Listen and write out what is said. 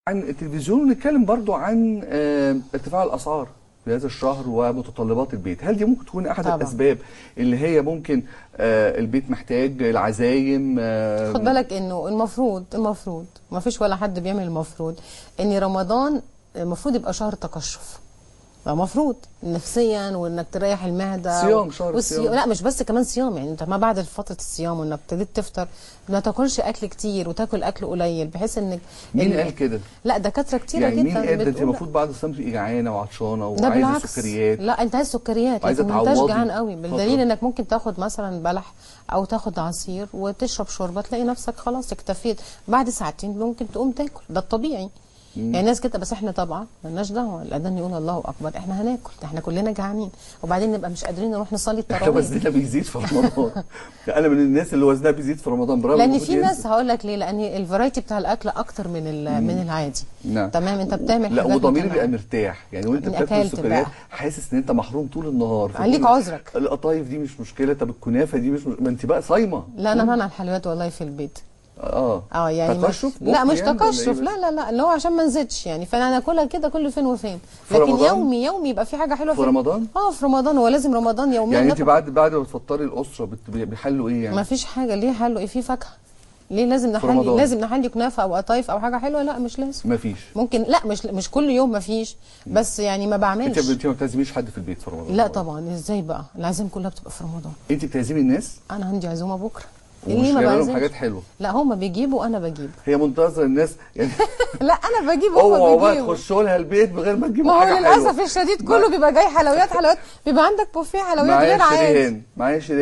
عن التلفزيون ونتكلم برضو عن آه، ارتفاع الاسعار في هذا الشهر ومتطلبات البيت هل دي ممكن تكون احد طبعا. الاسباب اللي هي ممكن آه، البيت محتاج العزايم آه، خد بالك انه المفروض المفروض ما فيش ولا حد بيعمل المفروض ان رمضان المفروض يبقى شهر تقشف المفروض نفسيا وانك تريح المعده صيام، شهر والصي- الصيام. لا مش بس كمان صيام يعني انت ما بعد فتره الصيام وانك ابتديت تفطر ما تاكلش اكل كتير وتاكل اكل قليل بحيث انك مين ال- قال كده؟ لا دكاتره كتيره يعني جدا مين قال ده انت بتقول- المفروض بعد الصيام تبقي جعانه وعطشانه ده وعايزه بالعكس سكريات لا انت عايز سكريات وعايزة لكن ما انتش تعوضي جعان قوي بالدليل فترة. انك ممكن تاخد مثلا بلح او تاخد عصير وتشرب شوربه تلاقي نفسك خلاص اكتفيت بعد ساعتين ممكن تقوم تاكل ده الطبيعي يعني ناس كده بس احنا طبعا مالناش دعوه الاذان يقول الله اكبر احنا هناكل احنا كلنا جعانين وبعدين نبقى مش قادرين نروح نصلي احنا التراويح وزننا بيزيد في رمضان انا من الناس اللي وزنها بيزيد في رمضان برغم لان المفروض في ناس ينزل. هقول لك ليه لان الفرايتي بتاع الاكل اكتر من ال- من العادي نعم. تمام انت بتعمل لا حاجات وضميري بيبقى متنوعة. مرتاح يعني وانت إن بتاكل أكلت السكريات بقى. حاسس ان انت محروم طول النهار عليك فتقول عذرك. القطايف دي مش مشكله طب الكنافه دي مش مش... ما انت بقى صايمه لا انا منع الحلويات والله في البيت اه اه يعني ما- تقشف لا بخل مش يعني ولا إيه تقشف بس؟ لا لا لا اللي هو عشان ما نزيدش يعني فانا اكلها كده كل فين وفين في لكن رمضان؟ يومي يومي يبقى في حاجه حلوه في رمضان؟ اه في رمضان هو لازم رمضان يوميا يعني انت ناكل. بعد بعد ما تفطري الاسره بت... بيحلوا ايه يعني ما فيش حاجه ليه حلو ايه في فاكهه ليه لازم نحلي رمضان. لازم نحلي كنافه او قطايف او حاجه حلوه لا مش لازم ما فيش ممكن لا مش مش كل يوم ما فيش بس يعني ما انت بعملش انت ما بتعزميش حد في البيت في رمضان لا طبعا ازاي بقى العزايم كلها بتبقى في رمضان انت بتعزمي الناس انا عندي عزومه بكره ومش ليه ما جايبه لهم بعزمش حاجات حلوه لا هم بيجيبوا وانا بجيب هي منتظره الناس يعني لا انا بجيب اوعوا هم بقى بيجيبوا تخشوا لها البيت من غير ما تجيبوا ما هو حاجه للاسف حلوه الشديد كله بيبقى جاي حلويات حلويات بيبقى عندك بوفيه حلويات معايا غير عادي شريهان معايا شريهان